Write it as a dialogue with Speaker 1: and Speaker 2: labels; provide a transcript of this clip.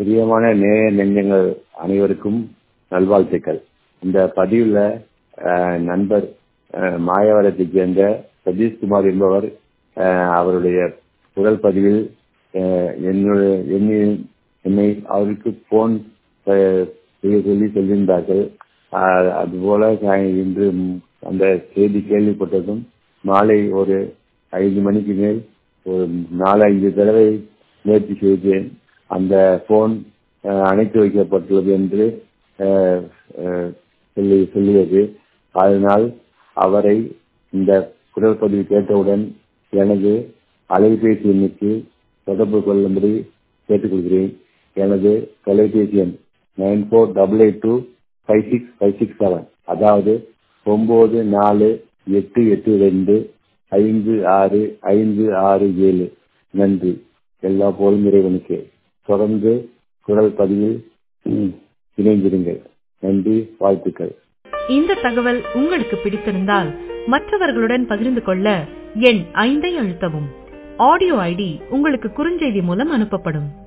Speaker 1: பிரியமான நேய நெஞ்சங்கள் அனைவருக்கும் நல்வாழ்த்துக்கள் இந்த பதிவுல அஹ், நண்பர் அஹ், மாயவரத்தைச் சேர்ந்த சதீஷ்குமார் என்பவர் அஹ், அவருடைய குரல் பதிவில் அஹ், என்னுடைய என்னை- என்னை அவருக்கு போன் செய்ய சொல்லி சொல்லியிருந்தார்கள் அஹ், அதுபோல நான் இன்று ம், அந்த செய்தி கேள்விப்பட்டதும் மாலை ஒரு ஐந்து மணிக்கு மேல் ஒரு நாலு ஐந்து தடவை முயற்சி செய்தேன் அந்த போன் அஹ், அணைத்து வைக்கப்பட்டுள்ளது என்று அஹ், அஹ், சொல்லி சொல்லியது அதனால் அவரை இந்த குரல் பதிவு கேட்டவுடன் எனது அலைபேசி எண்ணுக்கு தொடர்பு கொள்ளும்படி கேட்டுக்கொள்கிறேன் எனது தொலைபேசி எண் nine four double eight two five six five six seven அதாவது ஒன்பது நாலு எட்டு எட்டு ரெண்டு ஐந்து ஆறு ஐந்து ஆறு ஏழு நன்றி எல்லா போலும் இறைவனுக்கு தொடர்ந்து குரல் பதிவில் ம், இணைந்திருங்கள் நன்றி வாழ்த்துக்கள்
Speaker 2: இந்த தகவல் உங்களுக்கு பிடித்திருந்தால் மற்றவர்களுடன் பகிர்ந்து கொள்ள எண் ஐந்தை அழுத்தவும் ஆடியோ ஐடி உங்களுக்கு குறுஞ்செய்தி மூலம் அனுப்பப்படும்